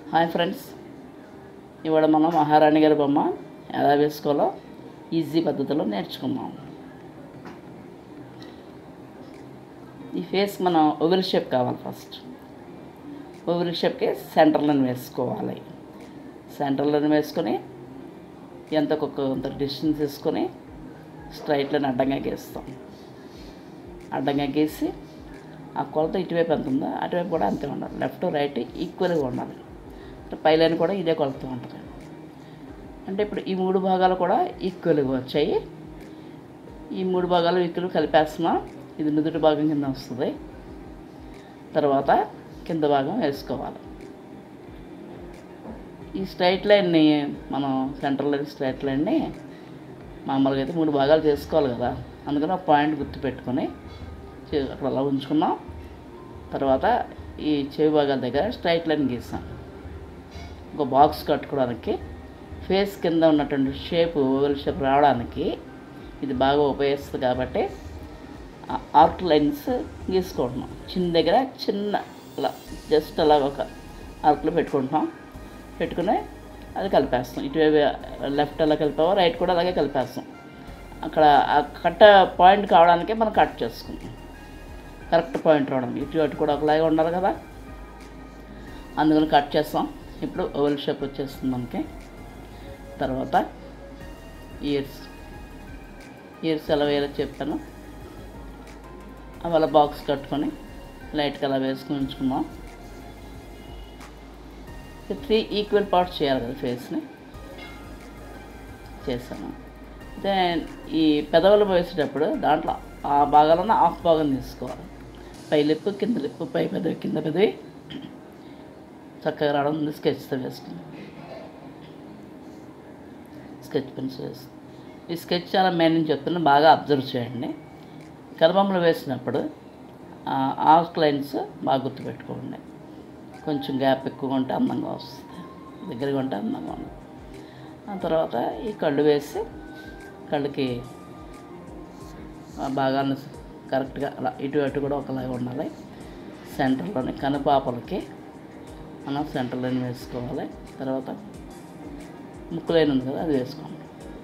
Hi friends ఇవాళ మనం మహారాణి గారి బొమ్మ ఎలా వేసుకోవాలో ఈజీ పద్ధతిలో నేర్చుకుందాం ఈ ఫేస్కి మనం ఓవెల్ షేప్ కావాలి ఫస్ట్ ఓవెల్ షేప్కి సెంటర్ లైన్ వేసుకోవాలి సెంటర్ లైన్ వేసుకొని ఎంత కొంత డిస్టెన్స్ తీసుకొని స్ట్రైట్ లైన్ అడ్డంగా గీస్తాం అడ్డంగా గీసి ఆ కొలత ఇటువైపు ఎంత ఉందో అటువైపు కూడా అంతే ఉండాలి లెఫ్ట్ రైట్ ఈక్వల్గా ఉండాలి అంటే పై లైన్ కూడా ఇదే కొలత ఉంటుంది అంటే ఇప్పుడు ఈ మూడు భాగాలు కూడా ఈక్వల్గా వచ్చాయి ఈ మూడు భాగాలు ఈక్వల్ కలిపేస్తున్నాం ఇది నుదుటి భాగం కింద వస్తుంది తర్వాత కింద భాగం వేసుకోవాలి ఈ స్ట్రైట్ లైన్ని మనం సెంటర్ లైన్ స్ట్రైట్ లైన్ని మామూలుగా అయితే మూడు భాగాలు చేసుకోవాలి కదా అందుకని ఒక పాయింట్ గుర్తు పెట్టుకొని చే- అక్కడ అలా ఉంచుకున్నాం తర్వాత ఈ చెవి భాగాల దగ్గర స్ట్రైట్ లైన్ గీసాం ఒక బాక్స్ కట్టుకోవడానికి ఫేస్ కింద ఉన్నటువంటి షేప్ ఓవెల్ షేప్ రావడానికి ఇది బాగా ఉపయోగిస్తుంది కాబట్టి ఆ ఆర్క్ లైన్స్ గీసుకుంటున్నాం చిన్న దగ్గర చిన్న అలా జస్ట్ అలా ఒక ఆర్క్లో పెట్టుకుంటున్నాం పెట్టుకుని అది కలిపేస్తాం ఇటువైపు లెఫ్ట్ అలా కలిపావో రైట్ కూడా అలాగే కలిపేస్తాం అక్కడ ఆ కట్ట పాయింట్ కావడానికి మనం కట్ చేసుకుంటాం కరెక్ట్ పాయింట్ రావడం ఇటు అటు కూడా ఒకలాగే ఉండాలి కదా అందుకని కట్ చేస్తాం ఇప్పుడు ఓవెల్ షేప్ వచ్చేస్తుంది మనకి తర్వాత ఇయర్స్ ఇయర్స్ ఎలా వేయాలో చెప్పాను అవి అలా బాక్స్ కట్టుకొని లైట్గా అలా వేసుకుని ఉంచుకున్నాం త్రీ ఈక్వల్ పార్ట్స్ చేయాలి కదా ఫేస్ని చేసాము అయితే ఈ పెదవులు వేసేటప్పుడు దాంట్లో ఆ భాగాలను హాఫ్ భాగం తీసుకోవాలి పై లిప్పు కింద లిప్పు పై పెదవి కింద పెదవి చక్కగా రావడం ముందు స్కెచ్తో వేసుకుంది స్కెచ్ పెన్సిల్ వేస్తుంది ఈ స్కెచ్ చాలా మెయిన్ అని చెప్తున్నా బాగా అబ్జర్వ్ చేయండి కలబొమ్మలు వేసినప్పుడు ఆఫ్ లైన్స్ బాగా గుర్తుపెట్టుకోండి కొంచెం గ్యాప్ ఎక్కువ ఉంటే అందంగా వస్తుంది దగ్గరగా ఉంటే అందంగా ఉంటుంది ఆ తర్వాత ఈ కళ్ళు వేసి కళ్ళకి ఆ భాగాన్ని కరెక్ట్గా అలా ఇటు అటు కూడా ఒకలాగా ఉండాలి సెంటర్లోని కనుపాపలకి మనం సెంటర్ లైన్ వేసుకోవాలి తర్వాత ముక్కు లైన్ ఉంది కదా అది వేసుకోండి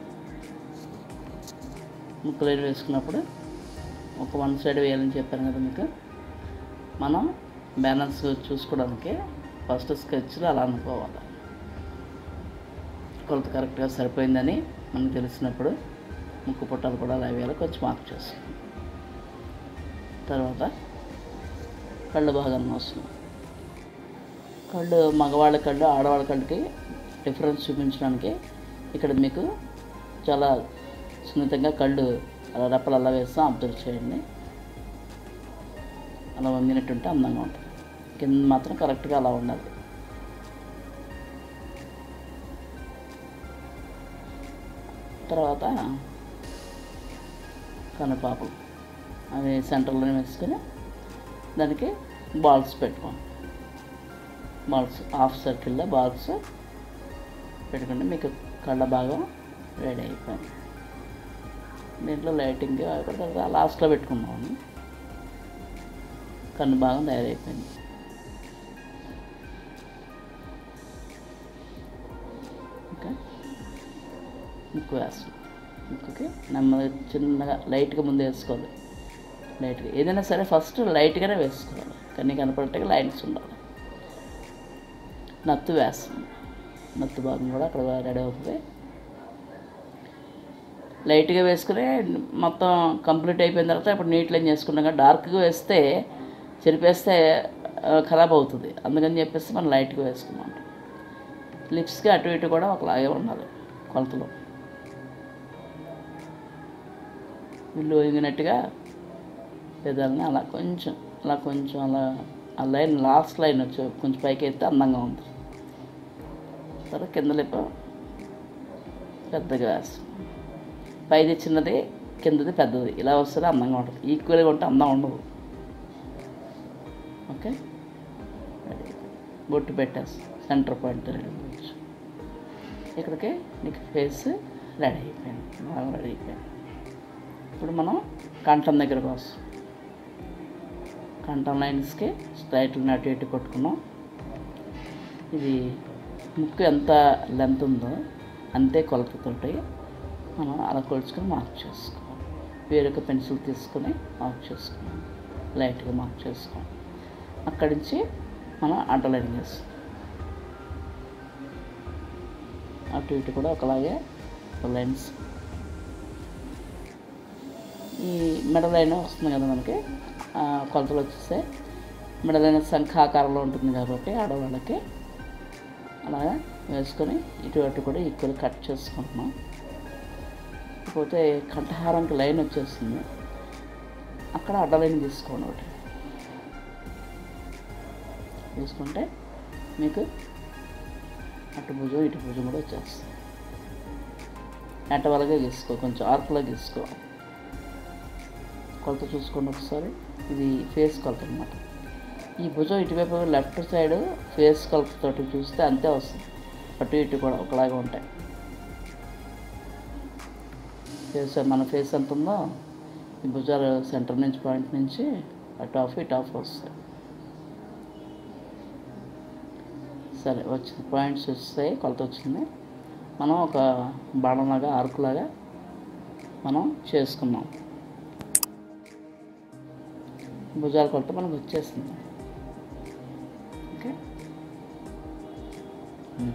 ముక్కు లైన్ వేసుకున్నప్పుడు ఒక వన్ సైడ్ వేయాలని చెప్పాను కదా మీకు మనం బ్యాలెన్స్ చూసుకోవడానికి ఫస్ట్ స్కెచ్లో అలా అనుకోవాలి కొలత కరెక్ట్గా సరిపోయిందని మనకు తెలిసినప్పుడు ముక్కు పుట్టాలు కూడా అలా వేయాలి కొంచెం మార్క్ చేస్తాం తర్వాత కళ్ళు బాగా వస్తుంది కళ్ళు మగవాళ్ళ కళ్ళు ఆడవాళ్ళ కళ్ళకి డిఫరెన్స్ చూపించడానికి ఇక్కడ మీకు చాలా సున్నితంగా కళ్ళు అలా రెప్పలు అలా వేస్తాం అబ్జర్వ్ చేయండి అలా వంగినట్టుంటే అందంగా ఉంటుంది కింద మాత్రం కరెక్ట్గా అలా ఉండాలి తర్వాత కనుపాపలు అవి సెంటర్లో వేసుకొని దానికి బాల్స్ పెట్టుకోండి బాల్స్ హాఫ్ సర్కిల్లో బాల్స్ పెట్టుకుంటే మీకు కళ్ళ భాగం రెడీ అయిపోయింది దీంట్లో లైటింగ్ అవి కూడా తర్వాత లాస్ట్లో పెట్టుకున్నాము కన్ను భాగం తయారైపోయింది ఓకే ముక్కు వేస్తాం ముక్కుకి నెమ్మదిగా చిన్నగా లైట్గా ముందు వేసుకోవాలి లైట్గా ఏదైనా సరే ఫస్ట్ లైట్గానే వేసుకోవాలి కానీ కనపడేట్టుగా లైన్స్ ఉండాలి నత్తు వేస్తాం నత్తు భాగం కూడా అక్కడ రెడీ అవుతుంది లైట్గా వేసుకుని మొత్తం కంప్లీట్ అయిపోయిన తర్వాత ఇప్పుడు నీట్ లైన్ చేసుకున్నాం కదా డార్క్గా వేస్తే చెరిపేస్తే ఆ, ఖరాబ్ అవుతుంది అందుకని చెప్పేసి మనం లైట్గా వేసుకున్నాం లిప్స్కి అటు ఇటు కూడా ఒకలాగే ఉండాలి కొలతలో వీళ్ళు వంగినట్టుగా పెదాలని అలా కొంచెం అలా కొంచెం అలా ఆ లైన్ లాస్ట్ లైన్ వచ్చి కొంచెం పైకి ఎత్తే అందంగా ఉంది తర్వాత కింద లిప్ప పెద్దగా వేస్తాం పైది చిన్నది కిందది పెద్దది ఇలా వస్తే అందంగా ఉంటుంది ఈక్వల్గా ఉంటే అందం ఉండదు ఓకే రెడీ బొట్టు పెట్టేస్తాం సెంటర్ పాయింట్ రెడీ చేయొచ్చు ఇక్కడికి నీకు ఫేస్ రెడీ అయిపోయింది బాగా రెడీ అయిపోయింది ఇప్పుడు మనం కంఠం దగ్గరకు వస్తాం కంఠం లైన్స్కి స్ట్రైట్ అటు ఇటు కొట్టుకున్నాం ఇది ముక్కు ఎంత లెంత్ ఉందో అంతే కొలతతోటి మనం అలా కొలుచుకొని మార్క్ చేసుకోవాలి వేరొక పెన్సిల్ తీసుకొని మార్క్ చేసుకోవాలి లైట్గా మార్క్ చేసుకోవాలి అక్కడి నుంచి మనం అండర్లైన్ చేస్తాం అటు ఇటు కూడా ఒకలాగే లైన్స్ ఈ మెడలైన వస్తుంది కదా మనకి ఆ కొలతలు వచ్చేస్తే మెడలైన శంఖాకారంలో ఉంటుంది కాబట్టి ఆడవాళ్ళకి అలాగా వేసుకొని ఇటు అటు కూడా ఈక్వల్ కట్ చేసుకుంటున్నాం పోతే కంఠహారంకి లైన్ వచ్చేస్తుంది అక్కడ అడ్డ లైన్ తీసుకోండి ఒకటి తీసుకుంటే మీకు అటు భుజం ఇటు భుజం కూడా వచ్చేస్తుంది అట్ట వరగా గీసుకో కొంచెం ఆర్కులో గీసుకో కొలత చూసుకోండి ఒకసారి ఇది ఫేస్ కొలత అనమాట ఈ భుజం ఇటువైపు లెఫ్ట్ సైడ్ ఫేస్ కొలతతోటి చూస్తే అంతే వస్తుంది అటు ఇటు కూడా ఒకలాగా ఉంటాయి ఫేస్ మన ఫేస్ ఎంత ఉందో ఈ భుజాలు సెంటర్ నుంచి పాయింట్ నుంచి అటు ఆఫ్ ఇటు ఆఫ్ వస్తాయి సరే వచ్చింది పాయింట్స్ వస్తాయి కొలత వచ్చింది మనం ఒక బాణంలాగా ఆర్కులాగా మనం చేసుకున్నాం భుజాల కొలత మనకు వచ్చేసింది ఓకే ఉమ్.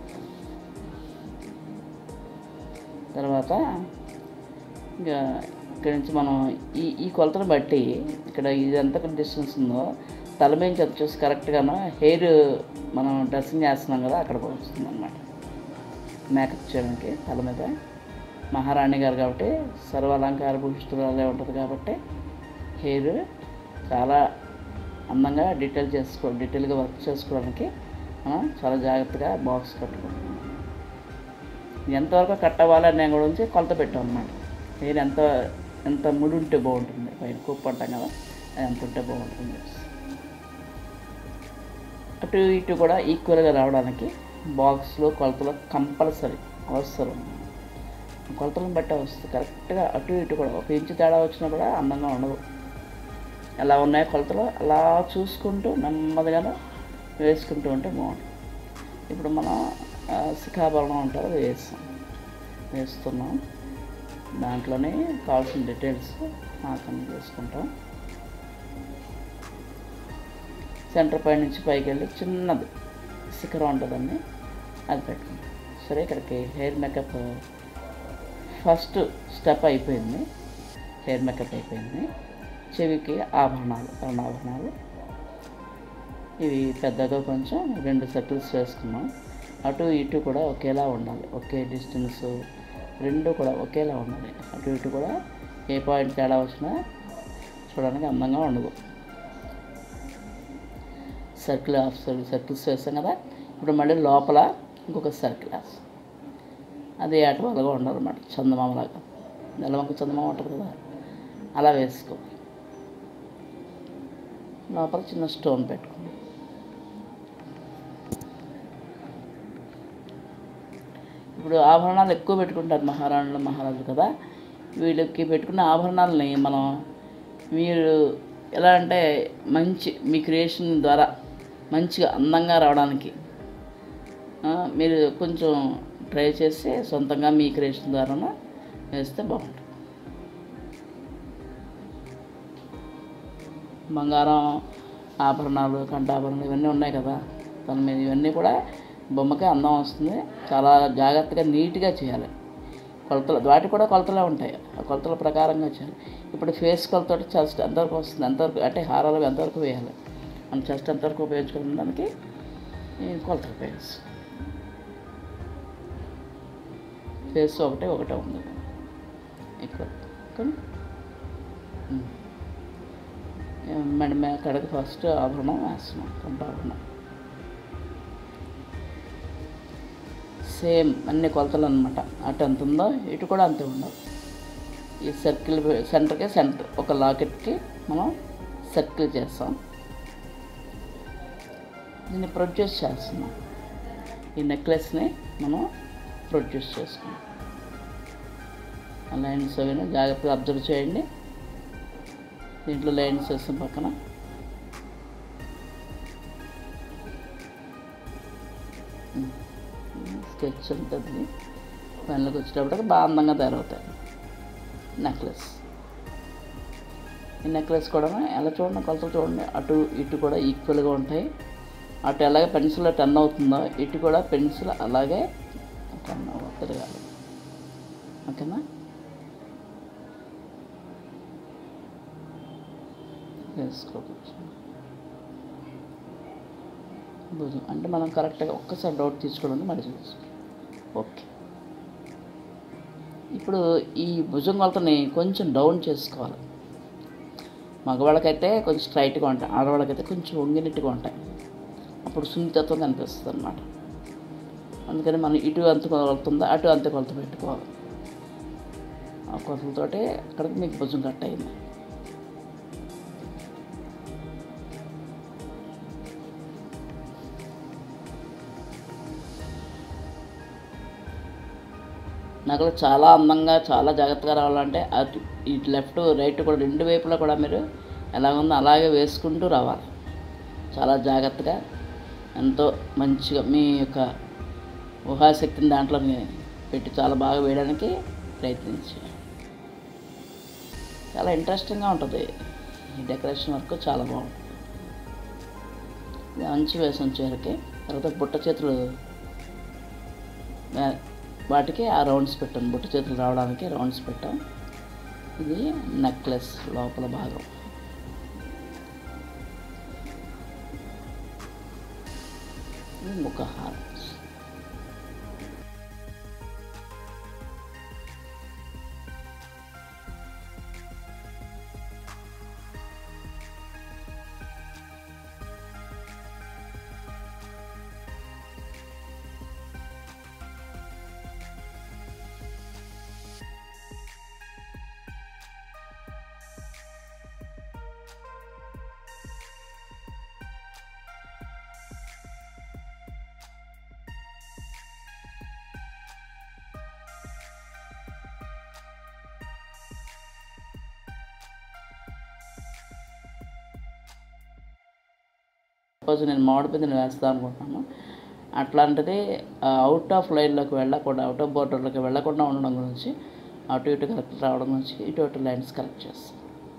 తర్వాత ఇంకా ఇక్కడి నుంచి మనం ఈ ఈ కొలతను బట్టి ఇక్కడ ఇది ఎంత డిస్టెన్స్ ఉందో తల మీద చెత్త చూసి కరెక్ట్గాను హెయిర్ మనం డ్రెస్సింగ్ చేస్తున్నాం కదా అక్కడికి వస్తుంది అనమాట మేకప్ చేయడానికి తల మీద మహారాణి గారు కాబట్టి సర్వాలంకార భూషితురాలే ఉంటుంది కాబట్టి హెయిర్ చాలా అందంగా డీటెయిల్ చేసుకో డీటెయిల్గా వర్క్ చేసుకోవడానికి మనం చాలా జాగ్రత్తగా బాక్స్ కట్టుకుంటున్నాం ఎంతవరకు కట్ అవ్వాలనే గురించి కొలత పెట్టాం అనమాట హెయిర్ ఎంత ఎంత ముడి ఉంటే బాగుంటుంది పైన కుప్పు అంటాం కదా అది ఎంత ఉంటే బాగుంటుంది అటు ఇటు కూడా ఈక్వల్గా రావడానికి బాక్స్లో కొలతలో కంపల్సరీ అవసరం కొలతలను బట్టి వస్తుంది కరెక్ట్గా అటు ఇటు కూడా ఒక ఇంచు తేడా వచ్చినా కూడా అందంగా ఉండదు ఎలా ఉన్నాయో కొలతలు అలా చూసుకుంటూ నెమ్మదిగాను వేసుకుంటూ ఉంటే బాగుంటుంది ఇప్పుడు మనం ఆ, శిఖాభరణం అంటారు అది వేస్తాం వేస్తున్నాం దాంట్లోనే కావాల్సిన డీటెయిల్స్ మాత్రం చేసుకుంటాం సెంటర్ పై నుంచి పైకి వెళ్ళి చిన్నది శిఖరం ఉంటుందండి అది పెట్టుకుంటాం సరే ఇక్కడికి హెయిర్ మేకప్ ఫస్ట్ స్టెప్ అయిపోయింది హెయిర్ మేకప్ అయిపోయింది చెవికి ఆభరణాలు ఆభరణాలు ఇవి పెద్దగా కొంచెం రెండు సర్కిల్స్ వేసుకున్నాం అటు ఇటు కూడా ఒకేలా ఉండాలి ఒకే డిస్టెన్స్ రెండు కూడా ఒకేలా ఉండాలి అటు ఇటు కూడా ఏ పాయింట్ తేడా వచ్చినా చూడడానికి అందంగా ఉండదు సర్కిల్ హాఫ్ సర్కిల్ సర్కిల్స్ వేస్తాం కదా ఇప్పుడు మళ్ళీ లోపల ఇంకొక సర్కిల్ వేస్తాం అది అటు అలాగా ఉండాలన్నమాట చందమామలాగా నెలవంక చందమామ ఉంటుంది కదా అలా వేసుకో లోపల చిన్న స్టోన్ పెట్టుకోండి ఇప్పుడు ఆభరణాలు ఎక్కువ పెట్టుకుంటారు మహారాణులు మహారాజులు కదా వీళ్ళకి పెట్టుకున్న ఆభరణాలని మనం మీరు ఎలా అంటే మంచి మీ క్రియేషన్ ద్వారా మంచిగా అందంగా రావడానికి ఆ, మీరు కొంచెం ట్రై చేసి సొంతంగా మీ క్రియేషన్ ద్వారా వేస్తే బాగుంటుంది బంగారం ఆభరణాలు కంఠాభరణాలు ఇవన్నీ ఉన్నాయి కదా తన మీద ఇవన్నీ కూడా బొమ్మకి అందం వస్తుంది చాలా జాగ్రత్తగా నీట్గా చేయాలి కొలతలు వాటి కూడా కొలతలే ఉంటాయి ఆ కొలతల ప్రకారంగా చేయాలి ఇప్పుడు ఫేస్ కొలత చెస్ట్ ఎంతవరకు వస్తుంది ఎంతవరకు అంటే హారాలు ఎంతవరకు వేయాలి మన చెస్ట్ ఎంతవరకు ఉపయోగించుకోవడానికి ఈ కొలత ఫేస్ ఫేస్ ఒకటే ఒకటే ఉంది ఎక్కువ కానీ మెడ మీద కడకి ఫస్ట్ ఆభరణం వేస్తున్నాం కొంత ఆభరణం సేమ్ అన్ని కొలతలు అనమాట అటు ఎంత ఉందో ఇటు కూడా అంతే ఉండాలి ఈ సర్కిల్ సెంటర్కి సెంటర్ ఒక లాకెట్కి మనం సర్కిల్ చేస్తాం దీన్ని ప్రొడ్యూస్ చేస్తున్నాం ఈ నెక్లెస్ని మనం ప్రొడ్యూస్ చేసుకున్నాం ఆ లైన్స్ అవి జాగ్రత్తగా అబ్జర్వ్ చేయండి దీంట్లో లైన్స్ వేస్తాం పక్కన స్కెచ్ ఉంటుంది పనులకు వచ్చేటప్పటికి బాగా అందంగా తయారవుతాయి నెక్లెస్ ఈ నెక్లెస్ కూడా ఎలా చూడండి కొలతలు చూడండి అటు ఇటు కూడా ఈక్వల్గా ఉంటాయి అటు ఎలాగే పెన్సిల్ టెన్ అవుతుందో ఇటు కూడా పెన్సిల్ అలాగే టెన్ తిరగాలి ఓకేనా వేసుకోవచ్చు భుజం అంటే మనం కరెక్ట్గా ఒక్కసారి డౌట్ తీసుకోవడానికి మరి చూసుకో ఓకే ఇప్పుడు ఈ భుజం కొలతని కొంచెం డౌన్ చేసుకోవాలి మగవాళ్ళకైతే కొంచెం స్ట్రైట్గా ఉంటాయి ఆడవాళ్ళకైతే కొంచెం వంగినట్టుగా ఉంటాయి అప్పుడు సున్నితత్వం కనిపిస్తుంది అనమాట అందుకని మనం ఇటు అంత కొలుతుందా అటు అంత కొలత పెట్టుకోవాలి ఆ కొలతలతోటే అక్కడికి మీకు భుజం కట్ అయింది నగలు చాలా అందంగా చాలా జాగ్రత్తగా రావాలంటే అటు ఇటు లెఫ్ట్ రైట్ కూడా రెండు వైపులా కూడా మీరు ఎలా ఉందో అలాగే వేసుకుంటూ రావాలి చాలా జాగ్రత్తగా ఎంతో మంచిగా మీ యొక్క ఊహాశక్తిని దాంట్లో పెట్టి చాలా బాగా వేయడానికి ప్రయత్నించాలి చాలా ఇంట్రెస్టింగ్గా ఉంటుంది ఈ డెకరేషన్ వర్క్ చాలా బాగుంటుంది ఇది మంచి వేసం చీరకి తర్వాత బుట్ట చేతులు వే- వాటికి ఆ రౌండ్స్ పెట్టాను బుట్ట చేతులు రావడానికి రౌండ్స్ పెట్టాం ఇది నెక్లెస్ లోపల భాగం ఇది ముఖ హారం సపోజ్ నేను మామిడి పిందెలు వేస్తాను అనుకుంటున్నాను అట్లాంటిది అవుట్ ఆఫ్ లైన్లోకి వెళ్ళకుండా అవుట్ ఆఫ్ బోర్డర్లోకి వెళ్ళకుండా ఉండడం గురించి అటు ఇటు కరెక్ట్ రావడం గురించి ఇటు అటు లైన్స్ కరెక్ట్ చేస్తాను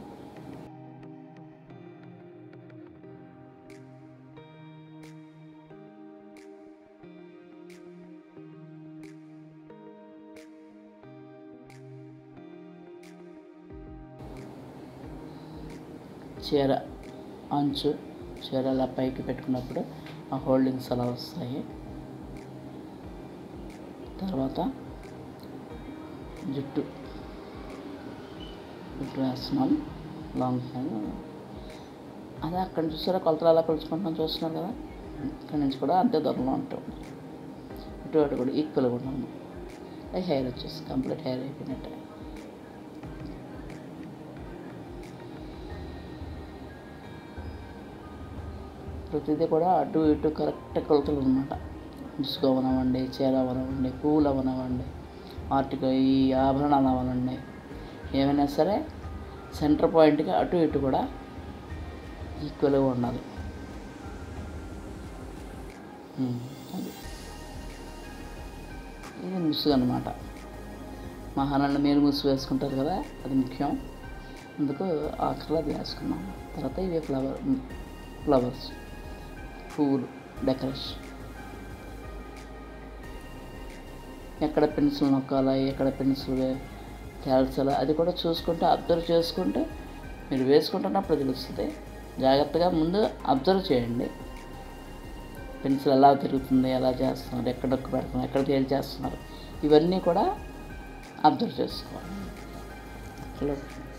చీర అంచు చీర అలా పైకి పెట్టుకున్నప్పుడు ఆ హోల్డింగ్స్ అలా వస్తాయి తర్వాత జుట్టు జుట్టు వేస్తున్నాం లాంగ్ హ్యాండ్ అదే అక్కడ చూసారా కొలతలు అలా కొలుచుకుంటున్నాం చూస్తున్నారు కదా ఇక్కడ నుంచి కూడా అంతే దూరంలో ఉంటాం ఇటు అటు కూడా ఈక్వల్గా ఉన్నాము అది హెయిర్ వచ్చేసి కంప్లీట్ హెయిర్ అయిపోయినట్టే ప్రతిదీ కూడా అటు ఇటు కరెక్ట్ కొలతలు అనమాట ముసుగు అవనవ్వండి చీర అవనవ్వండి పూలు అవనవ్వండి ఆర్టికల్ ఈ ఆభరణాలు అవనండి ఏమైనా సరే సెంటర్ పాయింట్కి అటు ఇటు కూడా ఈక్వల్గా ఉండాలి ఉమ్, అది ఇది ముసుగు అనమాట మహానాన్న మీరు ముసుగు వేసుకుంటారు కదా అది ముఖ్యం అందుకు ఆఖరిలో అది వేసుకున్నాం తర్వాత ఇవి ఫ్లవర్ ఫ్లవర్స్ పువ్వులు డెకరేషన్ ఎక్కడ పెన్సిల్ నొక్కాలా ఎక్కడ పెన్సిల్ తేల్చాలా అది కూడా చూసుకుంటూ అబ్జర్వ్ చేసుకుంటూ మీరు వేసుకుంటున్నప్పుడు తెలుస్తుంది జాగ్రత్తగా ముందు అబ్జర్వ్ చేయండి పెన్సిల్ ఎలా తిరుగుతుంది ఎలా చేస్తున్నారు ఎక్కడ నొక్కి పెడుతున్నారు ఎక్కడ తేలి చేస్తున్నారు ఇవన్నీ కూడా అబ్జర్వ్ చేసుకోవాలి హలో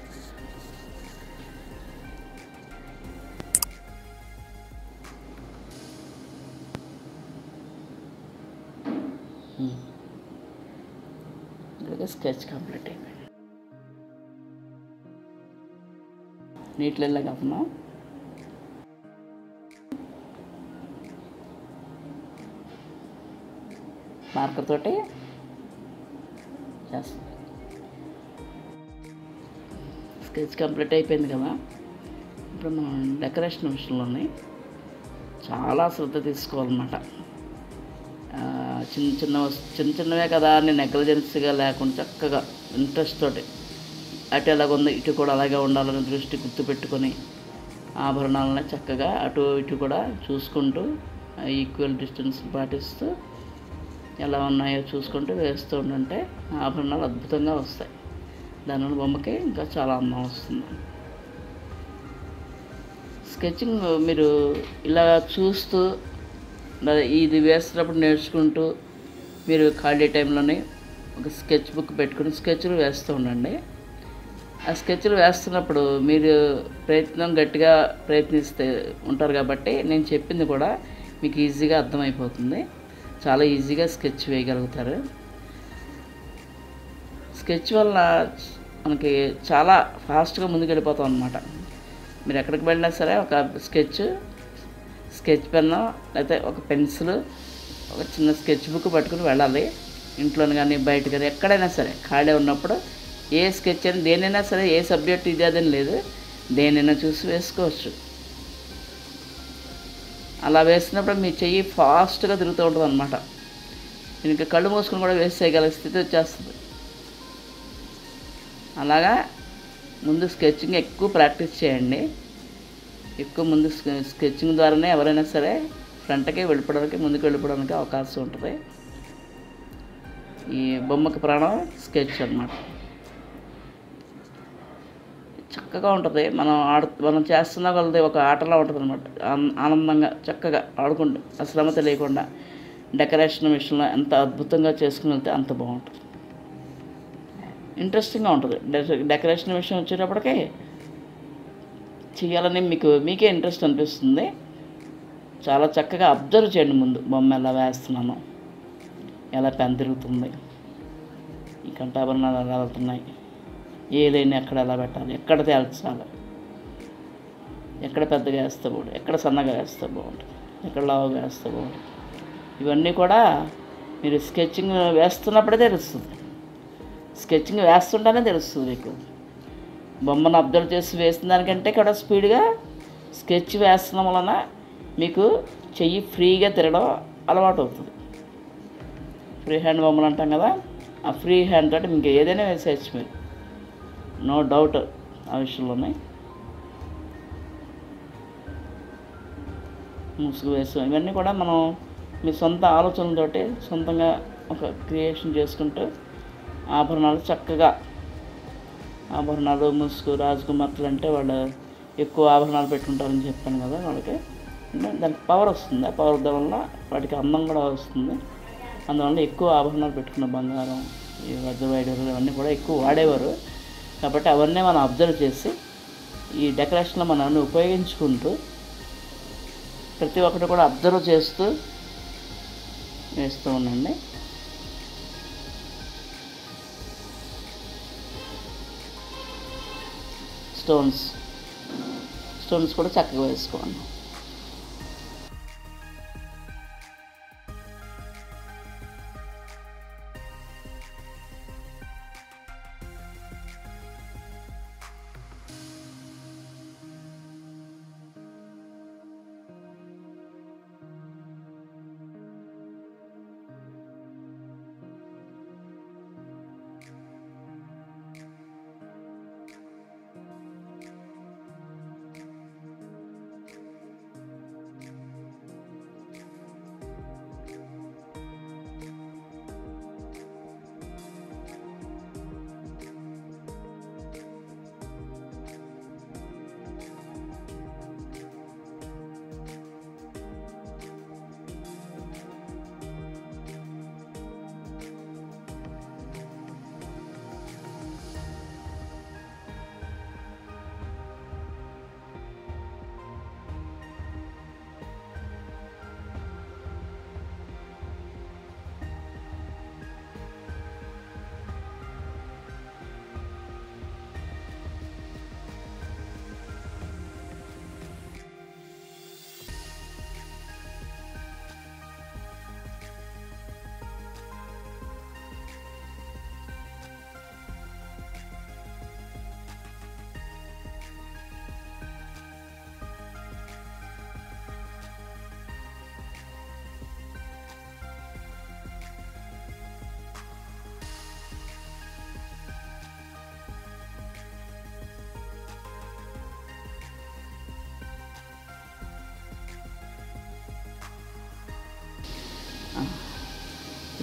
ఇలాగే స్కెచ్ కంప్లీట్ అయిపోయింది నీటిలో వెళ్ళగలుగుతున్నాం మార్కర్ తోటి చేస్తాం స్కెచ్ కంప్లీట్ అయిపోయింది కదా ఇప్పుడు మనం డెకరేషన్ విషయంలోనే చాలా శ్రద్ధ తీసుకోవాలన్నమాట చిన్న చిన్న వస్- చిన్న చిన్నవే కదా అని నెగ్లిజెన్సీగా లేకుండా చక్కగా ఇంట్రెస్ట్ తోటి అటు ఎలాగుంది ఇటు కూడా అలాగే ఉండాలని దృష్టి గుర్తుపెట్టుకొని ఆభరణాలని చక్కగా అటు ఇటు కూడా చూసుకుంటూ ఈక్వల్ డిస్టెన్స్ పాటిస్తూ ఎలా ఉన్నాయో చూసుకుంటూ వేస్తూ ఉంటుంటే ఆభరణాలు అద్భుతంగా వస్తాయి దానివల్ల బొమ్మకి ఇంకా చాలా అందం వస్తుంది స్కెచింగ్ మీరు ఇలా చూస్తూ మరి ఇది వేస్తున్నప్పుడు నేర్చుకుంటూ మీరు ఖాళీ టైంలోనే ఒక స్కెచ్ బుక్ పెట్టుకుని స్కెచ్లు వేస్తూ ఉండండి ఆ స్కెచ్లు వేస్తున్నప్పుడు మీరు ప్రయత్నం గట్టిగా ప్రయత్నిస్తే ఉంటారు కాబట్టి నేను చెప్పింది కూడా మీకు ఈజీగా అర్థమైపోతుంది చాలా ఈజీగా స్కెచ్ వేయగలుగుతారు స్కెచ్ వల్ల మనకి చాలా ఫాస్ట్గా ముందుకు వెళ్ళిపోతాం అనమాట మీరు ఎక్కడికి వెళ్ళినా సరే ఒక స్కెచ్ స్కెచ్ పెన్ను లేకపోతే ఒక పెన్సిల్ ఒక చిన్న స్కెచ్ బుక్ పట్టుకుని వెళ్ళాలి ఇంట్లో కానీ బయట కానీ ఎక్కడైనా సరే ఖాళీ ఉన్నప్పుడు ఏ స్కెచ్ అయినా దేనైనా సరే ఏ సబ్జెక్ట్ ఇది అదని లేదు దేనైనా చూసి వేసుకోవచ్చు అలా వేసినప్పుడు మీ చెయ్యి ఫాస్ట్గా తిరుగుతూ ఉంటుంది అనమాట ఇంకా కళ్ళు మూసుకొని కూడా వేసేయగల స్థితి వచ్చేస్తుంది అలాగా ముందు స్కెచింగ్ ఎక్కువ ప్రాక్టీస్ చేయండి ఎక్కువ ముందు స్కె- స్కెచింగ్ ద్వారానే ఎవరైనా సరే ఫ్రంట్కి వెళ్ళిపోవడానికి ముందుకు వెళ్ళిపోవడానికి అవకాశం ఉంటుంది ఈ బొమ్మకి ప్రాణం స్కెచ్ అన్నమాట చక్కగా ఉంటుంది మనం ఆడు మనం చేస్తున్న వాళ్ళది ఒక ఆటలా ఉంటుంది అనమాట ఆనందంగా చక్కగా ఆడుకుంటూ ఆ శ్రమ తెలియకుండా డెకరేషన్ విషయంలో ఎంత అద్భుతంగా చేసుకుని వెళ్తే అంత బాగుంటుంది ఇంట్రెస్టింగ్గా ఉంటుంది డె- డెకరేషన్ విషయం వచ్చేటప్పటికి చేయాలని మీకు మీకే ఇంట్రెస్ట్ అనిపిస్తుంది చాలా చక్కగా అబ్జర్వ్ చేయండి ముందు బొమ్మ ఎలా వేస్తున్నాను ఎలా పెన్ తిరుగుతుంది ఈ కంఠాభరణాలు ఎలా వెళ్తున్నాయి ఏ లైన్ ఎక్కడ ఎలా పెట్టాలి ఎక్కడ తేల్చాలి ఎక్కడ పెద్దగా వేస్తే బాగుంటుంది ఎక్కడ సన్నగా వేస్తే బాగుంటుంది ఎక్కడ లావుగా వేస్తే బాగుంటుంది ఇవన్నీ కూడా మీరు స్కెచింగ్ వేస్తున్నప్పుడే తెలుస్తుంది స్కెచింగ్ వేస్తుంటేనే తెలుస్తుంది మీకు బొమ్మను అబ్జర్వ్ చేసి వేసిన దానికంటే కూడా స్పీడ్గా స్కెచ్ వేస్తున్నాం వలన మీకు చెయ్యి ఫ్రీగా తిరగడం అలవాటు అవుతుంది ఫ్రీ హ్యాండ్ బొమ్మలు అంటాం కదా ఆ ఫ్రీ హ్యాండ్ తోటి మీకు ఏదైనా వేసేయచ్చు మీరు నో డౌట్ ఆ విషయంలోనే ముసుగు వేసాం ఇవన్నీ కూడా మనం మీ సొంత ఆలోచనలతోటి సొంతంగా ఒక క్రియేషన్ చేసుకుంటూ ఆభరణాలు చక్కగా ఆభరణాలు ముసుగు రాజకుమార్తెలు అంటే వాళ్ళు ఎక్కువ ఆభరణాలు పెట్టుకుంటారని చెప్పాను కదా వాళ్ళకి అంటే దానికి పవర్ వస్తుంది ఆ పవర్ వల్ల వాటికి అందం కూడా వస్తుంది అందువల్ల ఎక్కువ ఆభరణాలు పెట్టుకున్న బంగారం ఈ వజ్ర వైడూర్యాలు ఇవన్నీ కూడా ఎక్కువ వాడేవారు కాబట్టి అవన్నీ మనం అబ్జర్వ్ చేసి ఈ డెకరేషన్లో మనం ఉపయోగించుకుంటూ ప్రతి ఒక్కటి కూడా అబ్జర్వ్ చేస్తూ వేస్తూ ఉండండి స్టోన్స్ స్టోన్స్ కూడా చక్కగా వేసుకోండి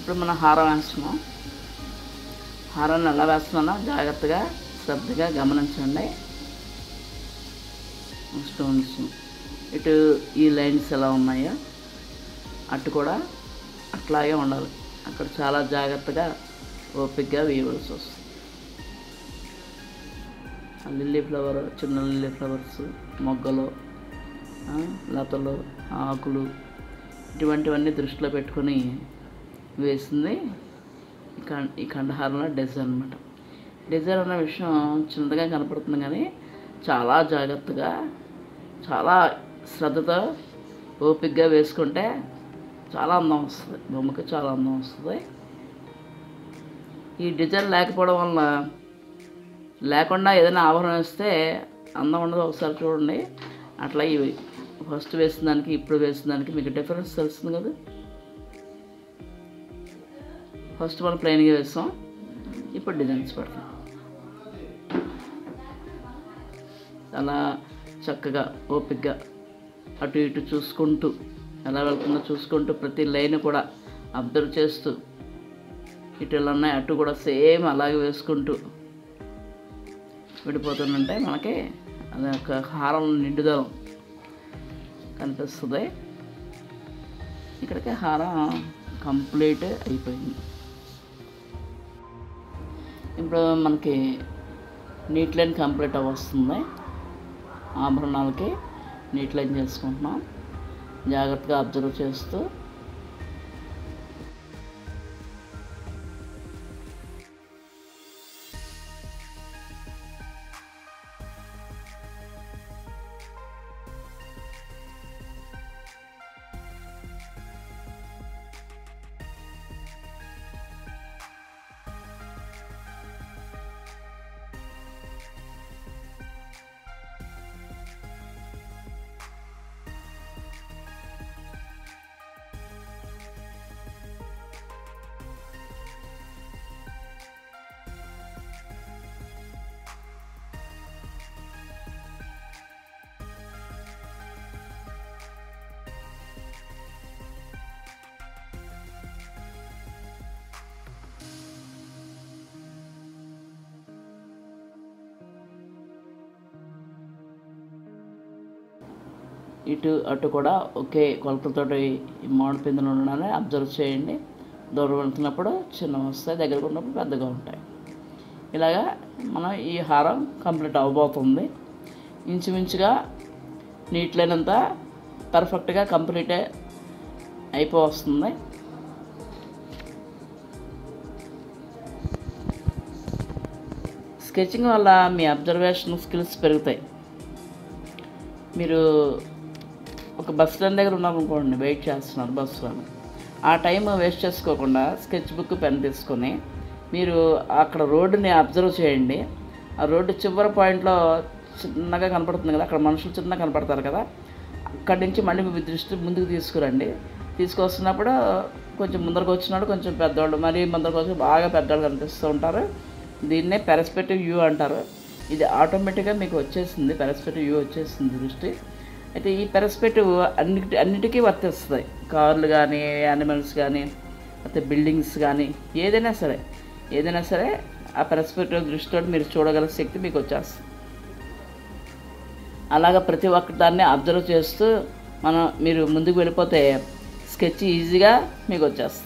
ఇప్పుడు మనం హారం వేస్తున్నాం హారాన్ని ఎలా వేస్తున్నానో జాగ్రత్తగా శ్రద్ధగా గమనించండి స్టోన్స్ ఇటు ఈ లైన్స్ ఎలా ఉన్నాయో అటు కూడా అట్లాగే ఉండాలి అక్కడ చాలా జాగ్రత్తగా ఓపికగా వేయవలసి వస్తుంది ఆ లిల్లీ ఫ్లవర్ చిన్న లిల్లీ ఫ్లవర్స్ మొగ్గలు ఆ, లతలు ఆకులు ఇటువంటివన్నీ దృష్టిలో పెట్టుకొని వేసింది ఈ కం ఈ కండహారంలో డిజైన్ అనమాట డిజైన్ అన్న విషయం చిన్నగా కనపడుతుంది కానీ చాలా జాగ్రత్తగా చాలా శ్రద్ధతో ఓపికగా వేసుకుంటే చాలా అందం వస్తుంది బొమ్మకి చాలా అందం వస్తుంది ఈ డిజైన్ లేకపోవడం వల్ల లేకుండా ఏదైనా ఆభరణం వేస్తే అందం ఉండదు ఒకసారి చూడండి అట్లా ఇవి ఫస్ట్ వేసిన దానికి ఇప్పుడు వేసిన దానికి మీకు డిఫరెన్స్ తెలుస్తుంది కదా ఫస్ట్ మనం ప్లెయిన్గా వేస్తాం ఇప్పుడు డిజైన్స్ పెడతాం చాలా చక్కగా ఓపికగా అటు ఇటు చూసుకుంటూ ఎలా వెళ్తుందో చూసుకుంటూ ప్రతి లైన్ కూడా అబ్జర్వ్ చేస్తూ ఇటు ఎలా ఉన్నాయి అటు కూడా సేమ్ అలాగే వేసుకుంటూ విడిపోతుందంటే మనకి అది ఒక హారం నిండుదలం కనిపిస్తుంది ఇక్కడికి హారం కంప్లీట్ అయిపోయింది ఇప్పుడు మనకి నీట్ లైన్ కంప్లీట్ అవ్వస్తుంది ఆభరణాలకి నీట్ లైన్ చేసుకుంటున్నాం జాగ్రత్తగా అబ్జర్వ్ చేస్తూ ఇటు అటు కూడా ఒకే కొలతలతో ఈ మామిడి పిందెలు ఉండడాన్ని అబ్జర్వ్ చేయండి దూరం వెళ్తున్నప్పుడు చిన్నవి వస్తాయి దగ్గరకు ఉన్నప్పుడు పెద్దగా ఉంటాయి ఇలాగా మనం ఈ హారం కంప్లీట్ అవ్వబోతుంది ఇంచుమించుగా నీట్ లేనంత పర్ఫెక్ట్గా కంప్లీట్ అయిపో వస్తుంది స్కెచింగ్ వల్ల మీ అబ్జర్వేషన్ స్కిల్స్ పెరుగుతాయి మీరు ఒక బస్ స్టాండ్ దగ్గర ఉన్నారనుకోండి వెయిట్ చేస్తున్నారు బస్సు అని ఆ టైం వేస్ట్ చేసుకోకుండా స్కెచ్ బుక్ పెన్ తీసుకొని మీరు అక్కడ రోడ్డుని అబ్జర్వ్ చేయండి ఆ రోడ్డు చివరి పాయింట్లో చిన్నగా కనపడుతుంది కదా అక్కడ మనుషులు చిన్నగా కనపడతారు కదా అక్కడి నుంచి మళ్ళీ మీ దృష్టి ముందుకు తీసుకురండి తీసుకొస్తున్నప్పుడు కొంచెం ముందరకు వచ్చినాడు కొంచెం పెద్దవాళ్ళు మరి ముందరకు వచ్చి బాగా పెద్దవాళ్ళు కనిపిస్తూ ఉంటారు దీన్నే పెరస్పెక్టివ్ వ్యూ అంటారు ఇది ఆటోమేటిక్గా మీకు వచ్చేసింది పెరస్పెక్టివ్ వ్యూ వచ్చేసింది దృష్టి అయితే ఈ పెరస్పెక్టివ్ అన్నిటి అన్నిటికీ వర్తిస్తుంది కార్లు కానీ యానిమల్స్ కానీ అయితే బిల్డింగ్స్ కానీ ఏదైనా సరే ఏదైనా సరే ఆ పెరస్పెక్టివ్ దృష్టితో మీరు చూడగల శక్తి మీకు వచ్చేస్తుంది అలాగ ప్రతి ఒక్క దాన్ని అబ్జర్వ్ చేస్తూ మనం మీరు ముందుకు వెళ్ళిపోతే స్కెచ్ ఈజీగా మీకు వచ్చేస్తుంది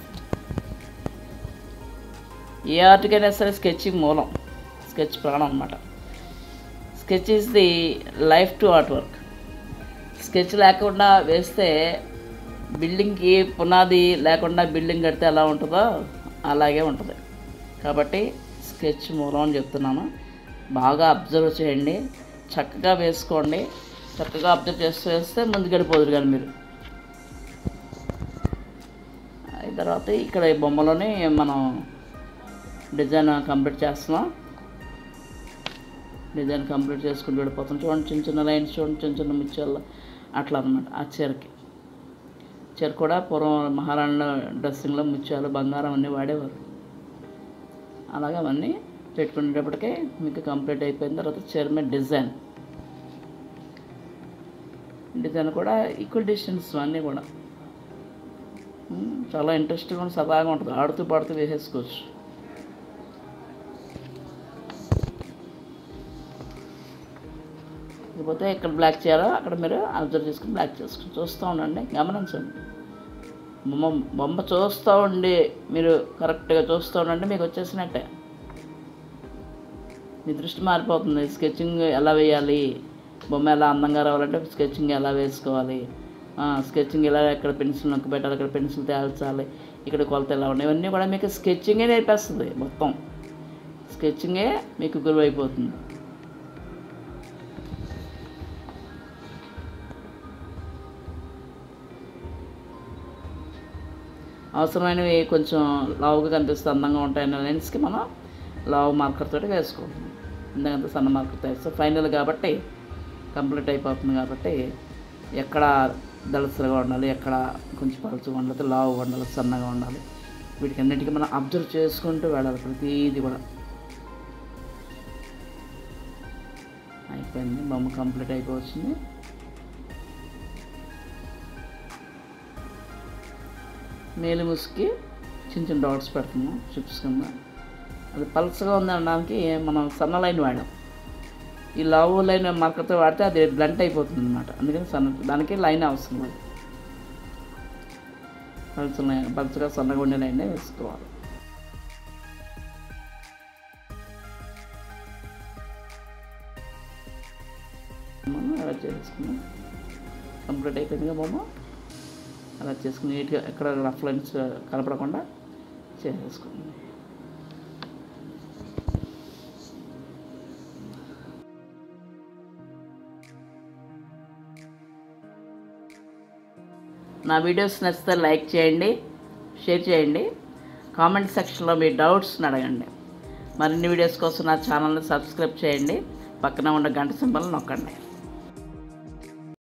ఏ ఆర్ట్కైనా సరే స్కెచింగ్ మూలం స్కెచ్ ప్రాణం అనమాట sketch is the life to art work sketch లేకుండా వేస్తే బిల్డింగ్కి పునాది లేకుండా బిల్డింగ్ కడితే ఎలా ఉంటుందో అలాగే ఉంటుంది కాబట్టి స్కెచ్ మూలం అని చెప్తున్నాను బాగా అబ్జర్వ్ చేయండి చక్కగా వేసుకోండి చక్కగా అబ్జర్వ్ చేస్తూ వేస్తే ముందుకు వెళ్ళిపోదురు కానీ మీరు అయిన తర్వాత ఇక్కడ ఈ బొమ్మలోని మనం డిజైన్ కంప్లీట్ చేస్తున్నాం డిజైన్ కంప్లీట్ చేసుకుంటూ వెళ్ళిపోతాం చూడండి చిన్న చిన్న లైన్స్ చూడండి చిన్న చిన్న ముత్యాలు అట్లా అనమాట ఆ చీరకి చీర కూడా పూర్వం మహారాణిలో డ్రెస్సింగ్లో ముత్యాలు బంగారం అన్నీ వాడేవారు అలాగే అవన్నీ పెట్టుకునేటప్పటికే మీకు కంప్లీట్ అయిపోయిన తర్వాత చీర మీద డిజైన్ డిజైన్ కూడా ఈక్వల్ డిస్టెన్స్ అన్నీ కూడా ఉమ్, చాలా ఇంట్రెస్టింగ్ ఉంటుంది సరదాగా ఉంటుంది ఆడుతూ పాడుతూ వేసేసుకోవచ్చు లేకపోతే ఇక్కడ బ్లాక్ చేయాలో అక్కడ మీరు అబ్జర్వ్ చేసుకుని బ్లాక్ చేసుకుని చూస్తూ ఉండండి గమనించండి బొమ్మ బొమ్మ చూస్తూ ఉండి మీరు కరెక్ట్గా చూస్తూ ఉండండి మీకు వచ్చేసినట్టే మీ దృష్టి మారిపోతుంది స్కెచింగ్ ఎలా వేయాలి బొమ్మ ఎలా అందంగా రావాలంటే స్కెచింగ్ ఎలా వేసుకోవాలి స్కెచింగ్ ఎలా ఎక్కడ పెన్సిల్ నొక్కి పెట్టాలి ఇక్కడ పెన్సిల్ తేల్చాలి ఇక్కడ కొలత ఎలా ఉన్నాయి ఇవన్నీ కూడా మీకు స్కెచింగే నేర్పేస్తుంది మొత్తం స్కెచింగే మీకు గురువు అయిపోతుంది అవసరమైనవి కొంచెం లావుగా కనిపిస్తే అందంగా ఉంటాయనే లెన్స్కి మనం లావు మార్కర్ తోటి వేసుకుంటాం ఎందుకంటే సన్న మార్కర్తో వేస్తే ఫైనల్ కాబట్టి కంప్లీట్ అయిపోతుంది కాబట్టి ఎక్కడ దళసరిగా ఉండాలి ఎక్కడ కొంచెం పలుచగా ఉండాలి లావుగా ఉండాలి సన్నగా ఉండాలి వీటికి అన్నిటికీ మనం అబ్జర్వ్ చేసుకుంటూ వెళ్ళాలి ప్రతిదీ కూడా అయిపోయింది బొమ్మ కంప్లీట్ అయిపోవచ్చింది మేలు ముసుకి చిన్న చిన్న డాట్స్ పెడుతున్నాం చిప్స్ కింద అది పల్సగా ఉంది అనడానికి మనం సన్న లైన్ వాడాం ఈ లావు లైన్ మార్కర్తో వాడితే అది బ్లంట్ అయిపోతుంది అనమాట అందుకని సన్న దానికి లైన్ అవసరం అది పల్చ లైన్ పల్చగా సన్నగా ఉండే లైన్ వేసుకోవాలి మనం అలా చేసుకున్నాం కంప్లీట్ అయిపోయిందిగా బొమ్మ అలా చేసుకుని నీట్గా ఎక్కడ రఫ్ లైన్స్ కనపడకుండా చేసేసుకోండి నా వీడియోస్ నచ్చితే లైక్ చేయండి షేర్ చేయండి కామెంట్ సెక్షన్లో మీ డౌట్స్ని అడగండి మరిన్ని వీడియోస్ కోసం నా ఛానల్ని సబ్స్క్రైబ్ చేయండి పక్కన ఉన్న గంట సింబల్ నొక్కండి